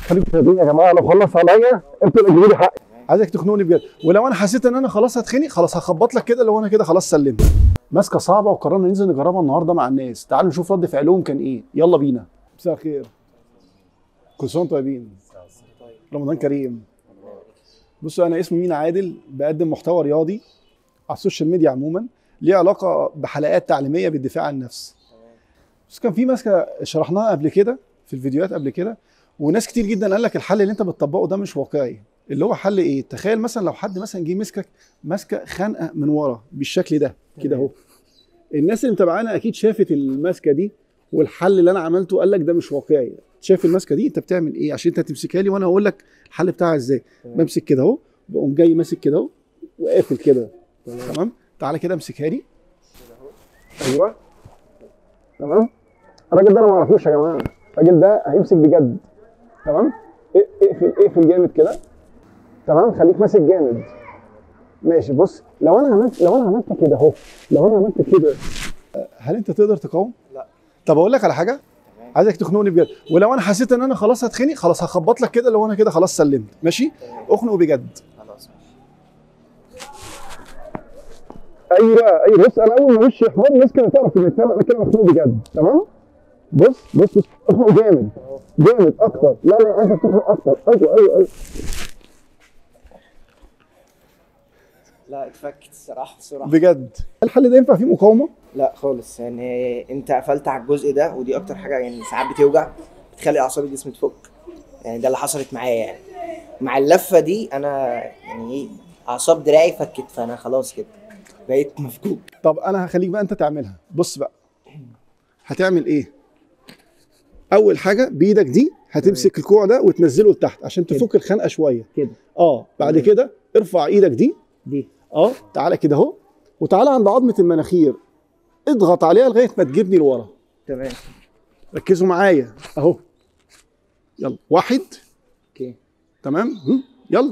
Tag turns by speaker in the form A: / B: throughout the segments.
A: خليكم فاهمين يا جماعه لو خلص عليا انتوا اللي تجيبوا لي حقي عايزك تخنقني بجد ولو انا حسيت ان انا خلاص هتخنق خلاص هخبط لك كده لو انا كده خلاص سلمت ماسكه صعبه وقررنا ننزل نجربها النهارده مع الناس تعالوا نشوف رد فعلهم كان ايه يلا بينا مساء الخير كل سنه وانتم طيبين رمضان كريم بصوا انا اسمي مينا عادل بقدم محتوى رياضي على السوشيال ميديا عموما ليه علاقه بحلقات تعليميه بالدفاع عن النفس بس كان في ماسكه شرحناها قبل كده في الفيديوهات قبل كده وناس كتير جدا قال لك الحل اللي انت بتطبقه ده مش واقعي اللي هو حل ايه تخيل مثلا لو حد مثلا جه مسكك ماسكه خنقه من ورا بالشكل ده كده اهو الناس اللي متابعانا اكيد شافت الماسكه دي والحل اللي انا عملته قال لك ده مش واقعي شايف الماسكه دي انت بتعمل ايه عشان انت تمسكها لي وانا هقول لك الحل بتاعها ازاي بمسك كده اهو بقوم جاي ماسك كده اهو وقافل كده تمام تعالى كده امسكها لي ايوه تمام الراجل ده انا ما اعرفوش يا جماعه الراجل ده هيمسك بجد تمام اق- اقفل اقفل جامد كده تمام خليك ماسك جامد ماشي بص لو انا عملت لو انا عملت كده اهو لو انا عملت كده هل انت تقدر تقاوم؟
B: لا.
A: طب اقول لك على حاجه عايزك تخنقني بجد ولو انا حسيت ان انا خلاص هتخنق خلاص هخبط لك كده لو انا كده خلاص سلمت ماشي اخنق بجد
B: خلاص
A: ايوه ايوه بص انا اول ما وشي احمر الناس كانت تعرف ان فعلا انا كده مخنوق بجد تمام بص بص بص اخنق جامد جامد اكتر لا لا عايزك تخنق اكتر ايوه ايوه ايوه
B: لا اتفكت الصراحه بسرعه
A: بجد الحل ده ينفع فيه مقاومه
B: لا خالص يعني انت قفلت على الجزء ده ودي اكتر حاجه يعني ساعات بتوجع بتخلي اعصاب الجسم تفك يعني ده اللي حصلت معايا يعني مع اللفه دي انا يعني ايه اعصاب دراعي فكت فانا خلاص كده بقيت مفكوك
A: طب انا هخليك بقى انت تعملها بص بقى هتعمل ايه اول حاجه بايدك دي هتمسك الكوع ده وتنزله لتحت عشان تفك الخنقه شويه
B: كده
A: اه بعد
B: تمام.
A: كده ارفع ايدك دي
B: دي
A: اه تعالى كده اهو وتعالى عند عظمه المناخير اضغط عليها لغايه ما تجيبني لورا
B: تمام
A: ركزوا معايا اهو يلا واحد
B: اوكي
A: تمام هم، يلا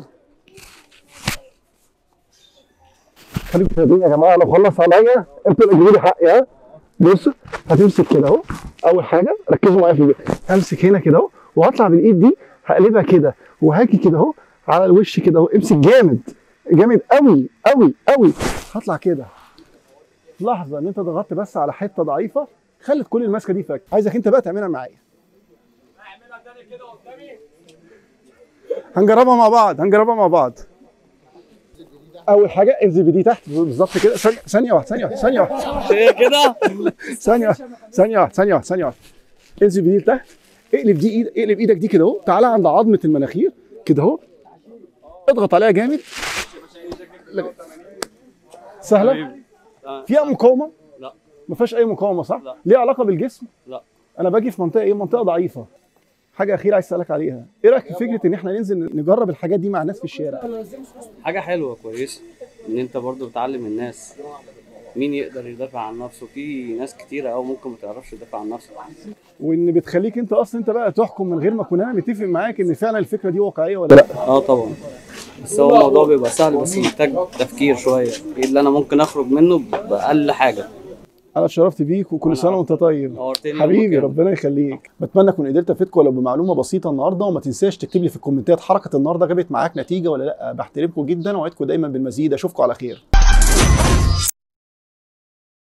A: خليكم فاهمين يا جماعه لو خلص عليا انتوا اللي تجيبوا لي حقي ها بص هتمسك كده اهو اول حاجه ركزوا معايا في الفيديو همسك هنا كده اهو وهطلع بالايد دي هقلبها كده وهاجي كده اهو على الوش كده اهو امسك جامد جامد قوي قوي قوي هطلع كده لحظه ان انت ضغطت بس على حته ضعيفه خلت كل الماسكه دي فك عايزك انت بقى تعملها معايا هنجربها مع بعض هنجربها مع بعض اول حاجه انزل بدي تحت بالظبط كده ثانيه ثانيه واحده ثانيه واحده ثانيه واحده
C: ايه كده
A: ثانيه واحده ثانيه واحده ثانيه واحده ثانيه واحده انزل بدي تحت اقلب دي ايد اقلب ايدك دي كده اهو تعالى عند عظمه المناخير كده اهو اضغط عليها جامد سهله فيها مقاومه
C: لا.
A: ما فيهاش اي مقاومه صح
C: لا.
A: ليها علاقه بالجسم
C: لا.
A: انا باجي في منطقه ايه منطقه ضعيفه حاجه اخيره عايز اسالك عليها ايه رايك في فكره ان احنا ننزل نجرب الحاجات دي مع الناس في الشارع
C: حاجه حلوه كويسه ان انت برضو بتعلم الناس مين يقدر يدافع عن نفسه في ناس كتيره قوي ممكن ما تعرفش تدافع عن نفسها
A: وان بتخليك انت اصلا انت بقى تحكم من غير ما اكون انا متفق معاك ان فعلا الفكره دي واقعيه ولا لا
C: اه طبعا بس هو الموضوع بيبقى سهل بس محتاج تفكير شويه ايه اللي انا ممكن اخرج منه باقل حاجه
A: انا اتشرفت بيك وكل سنه وانت طيب
C: نورتني
A: حبيبي
C: المكان.
A: ربنا يخليك بتمنى اكون قدرت افيدكم ولو بمعلومه بسيطه النهارده وما تنساش تكتب لي في الكومنتات حركه النهارده جابت معاك نتيجه ولا لا بحترمكم جدا واوعدكم دايما بالمزيد اشوفكم على خير